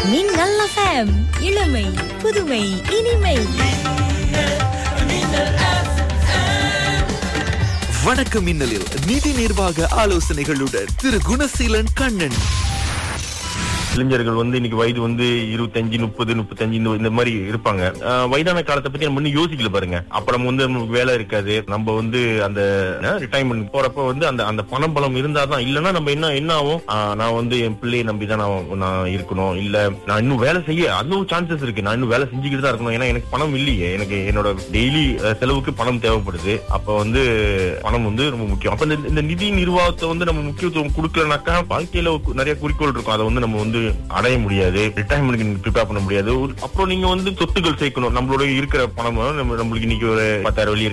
மின்னல் எஃப்எம் இளமை புதுமை இனிமை வணக்கம் மின்னலில் நிதி நிர்வாக ஆலோசனைகளுடன் திரு குணசீலன் கண்ணன் இளைஞர்கள் வந்து இன்னைக்கு வயது வந்து இருபத்தஞ்சு முப்பது முப்பத்தஞ்சு இந்த இந்த மாதிரி இருப்பாங்க ஆஹ் வயதான காலத்தை பத்தி நம்ம இன்னும் யோசிக்கல பாருங்க அப்ப நம்ம வந்து நமக்கு வேலை இருக்காது நம்ம வந்து அந்த ரிட்டைர்மெண்ட் போறப்ப வந்து அந்த அந்த பணம் பலம் இருந்தாதான் இல்லைன்னா நம்ம என்ன என்ன ஆகும் ஆஹ் நான் வந்து என் பிள்ளையை நம்பி தான் நான் நான் இருக்கணும் இல்ல நான் இன்னும் வேலை செய்ய அதுவும் சான்சஸ் இருக்கு நான் இன்னும் வேலை செஞ்சுக்கிட்டு தான் இருக்கணும் ஏன்னா எனக்கு பணம் இல்லையே எனக்கு என்னோட டெய்லி செலவுக்கு பணம் தேவைப்படுது அப்ப வந்து பணம் வந்து ரொம்ப முக்கியம் அப்ப இந்த இந்த நிதி நிர்வாகத்தை வந்து நம்ம முக்கியத்துவம் கொடுக்கலனாக்கா வாழ்க்கையில ஒரு நிறைய குறிக்கோள் இருக்கும் அதை வந்து நம்ம வந்து அடைய முடியாது ரிட்டைர்மெண்ட்க்கு ப்ரிப்பேர் பண்ண முடியாது ஒரு- அப்புறம் நீங்க வந்து சொத்துக்கள் சேர்க்கணும் நம்மளோட இருக்கிற பணம் நம்ம நம்மளுக்கு இன்னைக்கு ஒரு பத்தாயிரம் வெளியே